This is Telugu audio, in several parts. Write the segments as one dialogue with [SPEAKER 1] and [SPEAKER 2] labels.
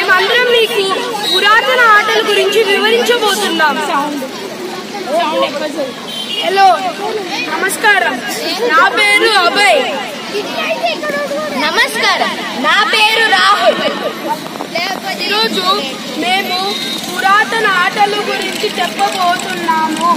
[SPEAKER 1] మేమందరం మీకు పురాతన ఆటల గురించి వివరించబోతున్నాం హలో నమస్కారం నా పేరు అభయ్
[SPEAKER 2] నమస్కారం నా పేరు రాహుల్
[SPEAKER 1] ఈరోజు మేము పురాతన ఆటల గురించి చెప్పబోతున్నాము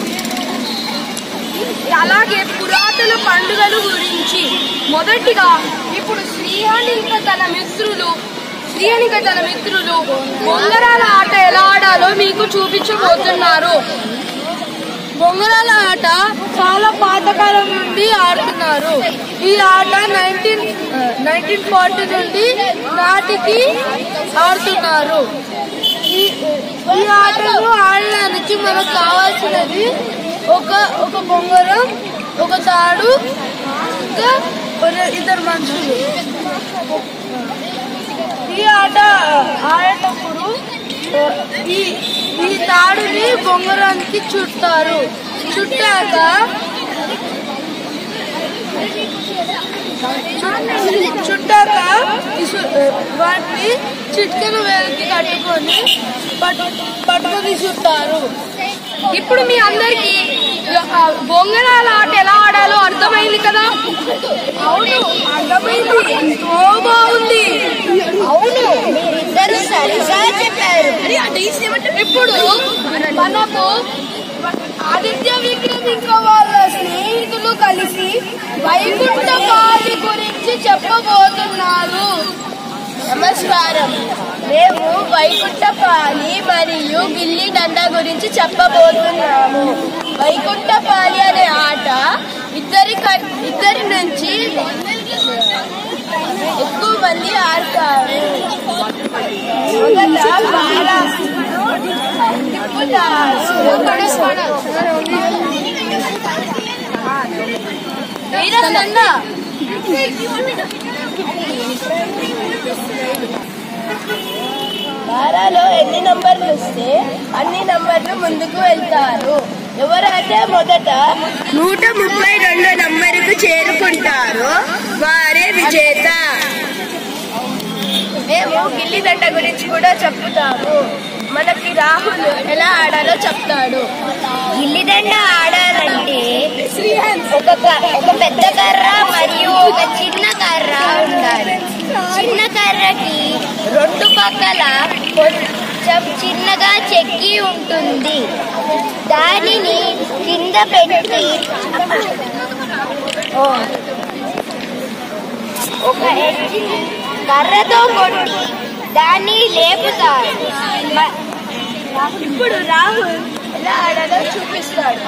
[SPEAKER 1] అలాగే పురాతన పండుగల గురించి మొదటిగా ఇప్పుడు శ్రీహానిక తన మిత్రులు శ్రీహానిక తన మిత్రులు బొంగరాల ఆట ఎలా ఆడాలో మీకు చూపించబోతున్నారు బొంగరాల ఆట చాలా పాతకాలం నుండి ఆడుతున్నారు ఈ ఆట నైన్టీన్ నైన్టీన్ ఫార్టీ నుండి నాటికి ఆడుతున్నారు ఈ ఈ ఆటను ఆడడానికి మనకు కావాల్సినది ఒక ఒక బొంగరం ఒక తాడు ఇంకా ఒక- ఇద్దరు మనుషులు ఈ ఆట ఆడేటప్పుడు ఆ, ఈ ఈ తాడుని బొంగరానికి చుట్టారు చుట్టాక చుట్టాక ఇసు- వాటిని చిట్కన వేలకి కట్టుకొని పట్టు పట్టుకొని చుట్టారు ఇప్పుడు మీ అందరికి బొంగరాల ఆట ఎలా ఆడాలో అర్థమైంది కదా అవును అర్థమైంది ఎంతో బాగుంది
[SPEAKER 2] అవును మీరిద్దరు సరిగా చెప్పారు
[SPEAKER 1] ఇప్పుడు మనకు ఆదిత్య విక్రమింక వాళ్ళ స్నేహితులు కలిసి వైకుంఠ పాలి గురించి చెప్పబోతున్నారు
[SPEAKER 2] నమస్కారం మేము వైకుంఠపాలి మరియు గిల్లి దండ గురించి చెప్పబోతున్నాము వైకుంఠపాలి అనే ఆట ఇద్దరి కన్- ఇద్దరి నుంచి ఎక్కువ మంది ఆడతారు మొదట బాణాసురుడు, తిప్పుతాడు. వీరస్కంద వారాలో ఎన్ని నంబర్లు వస్తే అన్ని నంబర్లు ముందుకు వెళ్తారు ఎవరైతే మొదట నూట ముప్పై రెండు నంబరుకు చేరుకుంటారో వారే విజేత మేము గిల్లి దండ గురించి కూడా చెప్తాము మనకి రాహుల్ ఎలా ఆడాలో చెప్తాడు గిల్లిదండ ఆడాలంటే ఒక క- ఒక పెద్ద కర్ర మరియు ఒక చిన్న కర్ర ఉండాలి చిన్న కర్రకి రెండు పక్కల కొంచెం చిన్నగా చెక్కి ఉంటుంది దానిని కింద పెట్టి ఓ, ఒక ఎడ్జిని కర్రతో కొట్టి దాన్ని లేపుతారు మ- ఇప్పుడు రాహుల్ ఎలా ఆడాలో చూపిస్తాడు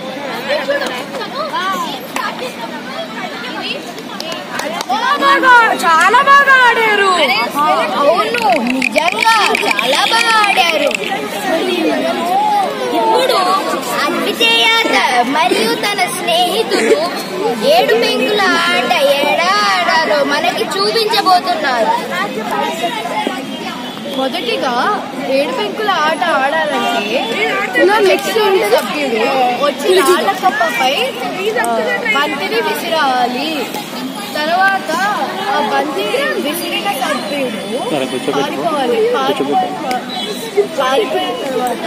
[SPEAKER 1] చాలా బాగా చాలా బాగా ఆడారు
[SPEAKER 2] అవును నిజంగా చాలా బాగా ఆడారు ఇప్పుడు అద్వితేయ త- మరియు తన స్నేహితులు ఏడు పెంకుల ఆట ఎలా ఆడారో మనకి చూపించబోతున్నారు
[SPEAKER 1] మొదటిగా ఏడు పెంకుల ఆట ఆడాలంటే ఇలా నెక్స్ట్ ఉండే సభ్యుడు వచ్చి రాళ్ళ కప్పపై ఆ, బంతిని విసిరాలి తర్వాత ఆ బంతి విసిరిన సభ్యుడు పారిపోవాలి పారిపో- పారిపోయిన తర్వాత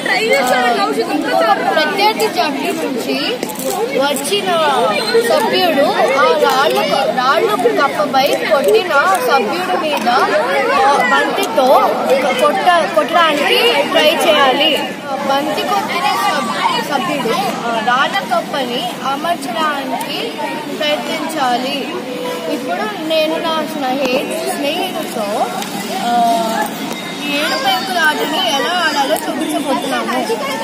[SPEAKER 1] ఇంకొక ప్రత్యర్థి జట్టు నుంచి వచ్చిన సభ్యుడు ఆ రాళ్ళు రాళ్ళు కప్పపై కొట్టిన సభ్యుడి మీద ఆ, బంతితో కొట్ట కొట్టడానికి ట్రై చేయాలి బంతి కొట్టిన సబ్- సభ్యుడు ఆ, రాళ్ళ కప్పని అమర్చడానికి ప్రయత్నించాలి ఇప్పుడు నేను నా స్నేహి స్నేహితులతో ఆ, ఈ ఏడు పెంకుల ఆటని ఎలా ఆడాలో చూపించబోతున్నాము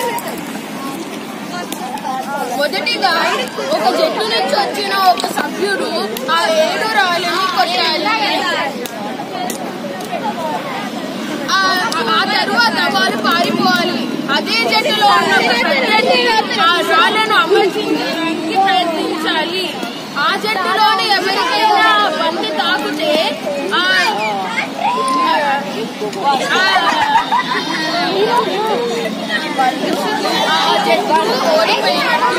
[SPEAKER 1] మొదటిగా ఒక జట్టు నుంచి వచ్చిన ఒక సభ్యుడు ఆ ఏడు రాళ్ళని కొట్టాలి ఆ- ఆ తరువాత వాళ్ళు పారిపోవాలి అదే జట్టులో ఉన్న ఒక ప్రత్యర్థి ఆ రాళ్లను అమర్చించడానికి ప్రయత్నించాలి ఆ జట్టులోని ఎవరికైనా బంతి తాకుతే ఆ ఆ జట్టు ఓడిపోయినట్టు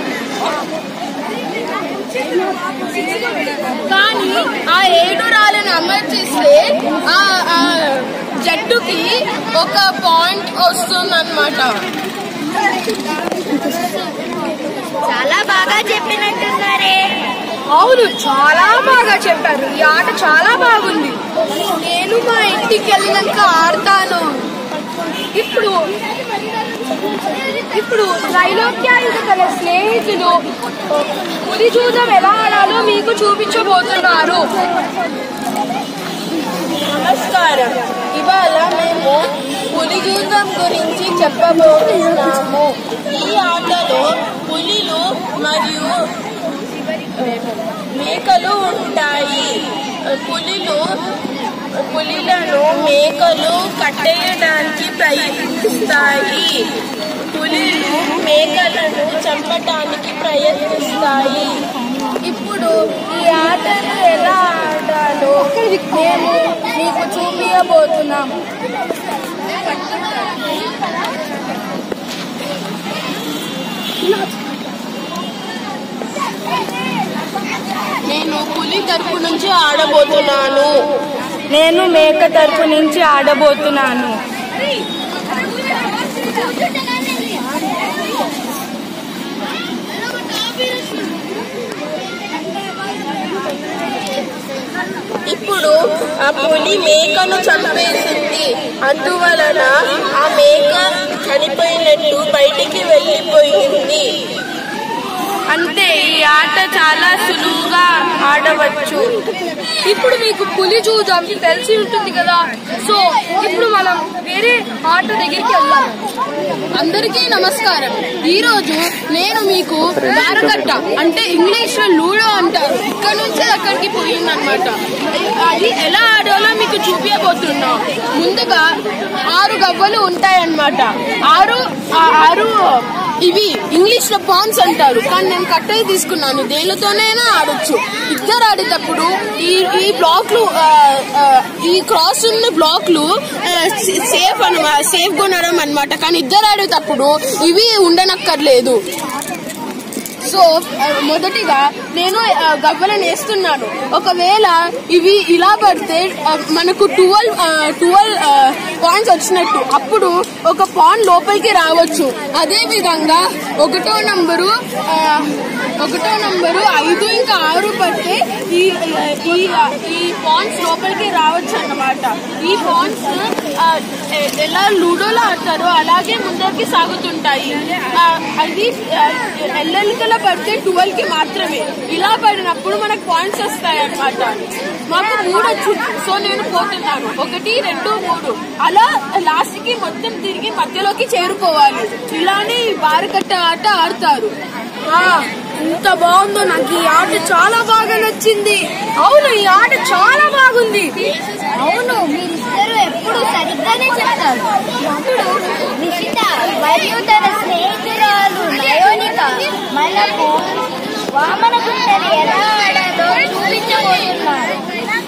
[SPEAKER 1] కానీ ఆ ఏడు రాళ్ళను అమర్చిస్తే ఆ ఆ జట్టుకి ఒక పాయింట్ వస్తుందన్నమాట
[SPEAKER 2] చాలా బాగా చెప్పినట్టున్నారే
[SPEAKER 1] అవును చాలా బాగా చెప్పారు ఈ ఆట చాలా బాగుంది నేను మా ఇంటికి వెళ్ళినాక ఆడతాను ఇప్పుడు ఇప్పుడు త్రైలోక్యాయుధ గల స్నేహితులు పులి చూద్దాం ఎలా ఆడాలో మీకు చూపించబోతున్నారు నమస్కారం ఇవాళ మేము పులి యూధం గురించి చెప్పబోతున్నాము ఈ ఆటలో పులిలు మరియు మేకలు ఉంటాయి పులిలు పులిలను మేకలు కట్టేయడానికి ప్రయత్నిస్తాయి పులిలు మేకలను చంపటానికి ప్రయత్నిస్తాయి ఇప్పుడు ఈ ఆటను ఎలా ఆడాలో మేము మీకు చూపించబోతున్నాం నేను పులి తరపు నుంచి ఆడబోతున్నాను
[SPEAKER 2] నేను మేక తరపు నుంచి ఆడబోతున్నాను
[SPEAKER 1] ఇప్పుడు ఆ పులి మేకను చంపేసింది అందువలన ఆ మేక చనిపోయినట్టు బయటికి వెళ్ళిపోయింది
[SPEAKER 2] అంతే ఈ ఆట చాలా సులువుగా ఆడవచ్చు
[SPEAKER 1] ఇప్పుడు మీకు పులి చూద్దాం తెలిసి ఉంటుంది కదా సో ఇప్పుడు మనం వేరే ఆట దగ్గరికి వెళ్దాం అందరికీ నమస్కారం ఈ రోజు నేను మీకు బారకట్ట అంటే ఇంగ్లీష్ లో లూడో అంటారు ఇక్కడ నుంచి అక్కడికి పోయిందనమాట అది ఎలా ఆడాలో మీకు చూపించబోతున్నా ముందుగా ఆరు గవ్వలు ఉంటాయన్నమాట ఆరు ఆ ఆరు ఇవి ఇంగ్లీష్ లో పాన్స్ అంటారు కానీ నేను కట్టయి తీసుకున్నాను దేనితోనైనా ఆడొచ్చు ఇద్దరు ఆడేటప్పుడు ఈ ఈ బ్లాక్లు ఆ, ఆ, ఈ క్రాస్ ఉన్న బ్లాక్లు సేఫ్ అనమాట సేఫ్ కొనడం అనమాట కానీ ఇద్దరు ఆడేటప్పుడు ఇవి ఉండనక్కర్లేదు సో ఆ, మొదటిగా నేను ఆ, గవ్వలను వేస్తున్నాను ఒకవేళ ఇవి ఇలా పడితే ఆ, మనకు ట్వెల్వ్ ట్వెల్వ్ పాయింట్స్ వచ్చినట్టు అప్పుడు ఒక పాయింట్ లోపలికి రావచ్చు అదే విధంగా ఒకటో నంబరు ఆ, ఒకటో నంబరు ఐదు ఇంకా ఆరు పడితే ఈ ఈ ఈ పాయింట్స్ లోపలికి రావచ్చు అన్నమాట ఈ పాయింట్స్ ఎలా లూడోలో ఆడతారో అలాగే ముందరికి సాగుతుంటాయి ఆ, అది ఎల్లెలికల పడితే ట్వెల్వ్ కి మాత్రమే ఇలా పడినప్పుడు మనకు పాయింట్స్ వస్తాయి అన్నమాట మాకు మూడు వచ్చింది సో నేను పోతున్నాను ఒకటి రెండు మూడు అలా లాస్ట్ కి మొత్తం తిరిగి మధ్యలోకి చేరుకోవాలి ఇలానే ఈ బారకట్ట ఆట ఆడతారు ఎంత బాగుందో నాకు ఈ ఆట చాలా బాగా నచ్చింది అవును ఈ ఆట చాలా బాగుంది
[SPEAKER 3] అవును మీరిద్దరు ఎప్పుడు సరిగ్గానే చెప్తారు ఇప్పుడు నిషిత మరియు తన స్నేహితురాలు నయోనిక మనకు వామన గుట్టలు ఎలా ఆడాలో చూపించబోతున్నారు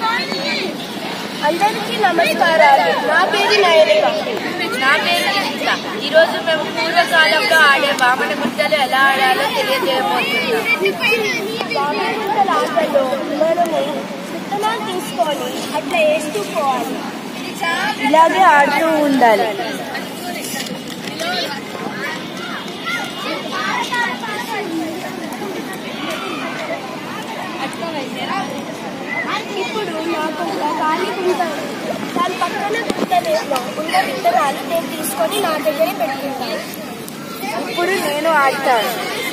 [SPEAKER 2] అందరికీ నమస్కారాలు నా పేరు నయనిక
[SPEAKER 4] నా పేరు నిషిత ఈ రోజు మేము పూర్వకాలంలో ఆడే వామన గుట్టలు ఎలా ఆడాలో తెలియజేయబోతున్నాం
[SPEAKER 2] బాగుంటున్న ఆటలో మనము విత్తనాలు తీసుకొని అట్లా వేస్తూ పోవాలి ఇలాగే ఆడుతూ ఉండాలి ఇప్పుడు నాకు ఒక ఖాళీ కుంట దాని పక్కన కుంటలేమో ఉన్న విత్తనాలు నేను తీసుకొని నా దగ్గరే పెట్టుకుంటాను ఇప్పుడు నేను ఆడతాను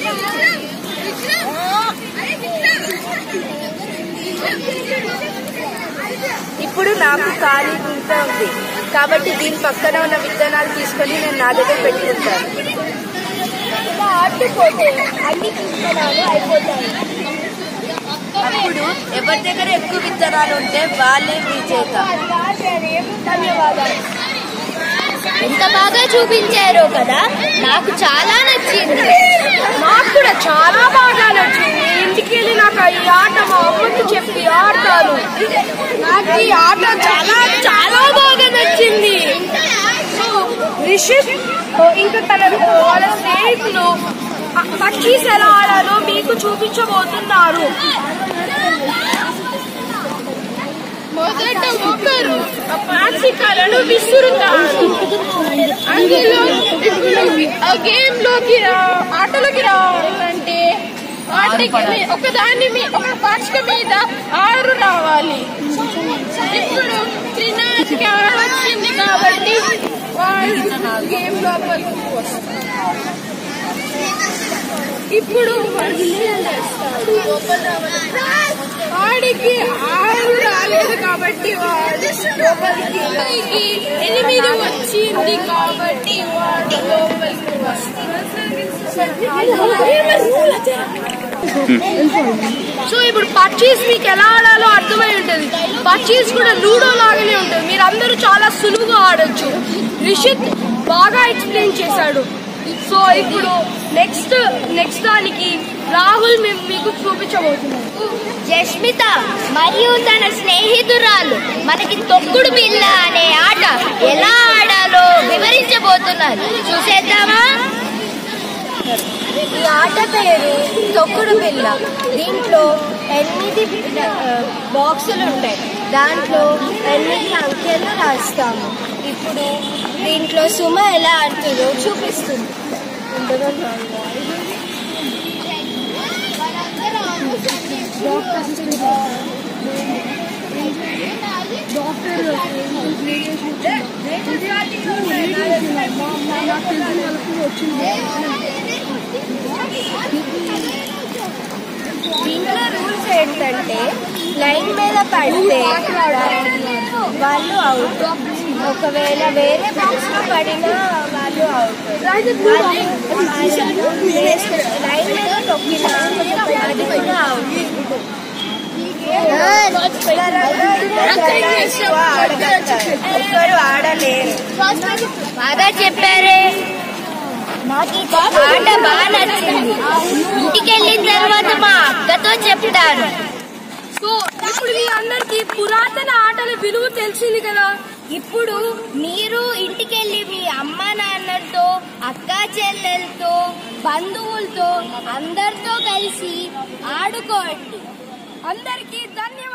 [SPEAKER 2] ఇప్పుడు నాకు ఖాళీ గుంత ఉంది కాబట్టి దీని పక్కన ఉన్న విత్తనాలు తీసుకొని నేను నా దగ్గర పెట్టుకుంటాను ఇలా ఆడుకోతే అన్ని విత్తనాలు అయిపోతాయి
[SPEAKER 4] అప్పుడు ఎవరి దగ్గర ఎక్కువ విత్తనాలు ఉంటే వాళ్ళే విజేత
[SPEAKER 2] ధన్యవాదాలు
[SPEAKER 3] ఎంత బాగా చూపించారో కదా నాకు చాలా నచ్చింది
[SPEAKER 1] నాకు కూడా చాలా బాగా నచ్చింది ఇంటికి వెళ్ళి నాకు ఈ ఆట మా అమ్మకి చెప్పి ఆడతాను నాకు ఈ ఆట చాలా చాలా బాగా నచ్చింది సో రిషిత్ ఇంకా తన వాళ్ళ స్నేహితులు పక్కీస్ ఎలా ఆడాలో మీకు చూపించబోతున్నారు ఆ పాచికలను విసురుతారు అందులో ఇప్పుడు ఆ గేమ్ లోకి రా ఆటలోకి రావాలంటే వాటికి మీ- ఒక దాని మీ ఒక పాచిక మీద ఆరు రావాలి ఇప్పుడు త్రినాథ్కి ఆరు వచ్చింది కాబట్టి వాడు గేమ్ లోపలికి వస్తారు ఇప్పుడు వాడు ఏం చేస్తాడు? వాడికి ఆరు రాలేదు కాబట్టి వాడు లోపలికి వాడికి ఎనిమిది వచ్చింది కాబట్టి వాడు లోపలికి సో ఇప్పుడు పర్చేస్ మీకు ఎలా ఆడాలో అర్థమై ఉంటుంది పర్చేస్ కూడా లూడో లాగానే ఉంటుంది మీరు అందరూ చాలా సులువుగా ఆడొచ్చు రిషిత్ బాగా ఎక్స్ప్లెయిన్ చేశాడు సో ఇప్పుడు నెక్స్ట్ నెక్స్ట్ దానికి రాహుల్ మేము మీకు చూపించబోతున్నాం
[SPEAKER 3] జస్మిత మరియు తన స్నేహితురాలు మనకి తొక్కుడు బిల్ల అనే ఆట ఎలా ఆడాలో వివరించబోతున్నారు చూసేద్దామా ఈ ఆట పేరు తొక్కుడు బిల్ల దీంట్లో ఎనిమిది ఆ, బాక్సులు ఉంటాయి దాంట్లో ఎనిమిది అంకెలు రాస్తాము ఇప్పుడు దీంట్లో సుమ ఎలా ఆడుతుందో చూపిస్తుంది దీంట్లో రూల్స్ ఏంటంటే లైన్ మీద పడితే వాళ్ళు అవుట్ ఒకవేళ వేరే బాక్స్ లో పడినా వాళ్ళు అవుట్ లైన్ మీద తొక్కినా అది కూడా అవుట్ ఒక్కరు ఆడలేరు బాగా చెప్పారే ఆట బాగా నచ్చింది ఇంటికి వెళ్ళిన తర్వాత మా అక్కతో చెప్తాను
[SPEAKER 1] సో ఇప్పుడు మీ అందరికి పురాతన ఆటల విలువ తెలిసింది కదా
[SPEAKER 3] ఇప్పుడు మీరు ఇంటికెళ్ళి మీ అమ్మ నాన్నలతో అక్క చెల్లెలతో బంధువులతో అందరితో కలిసి ఆడుకోండి
[SPEAKER 1] అందరికీ ధన్యవాదాలు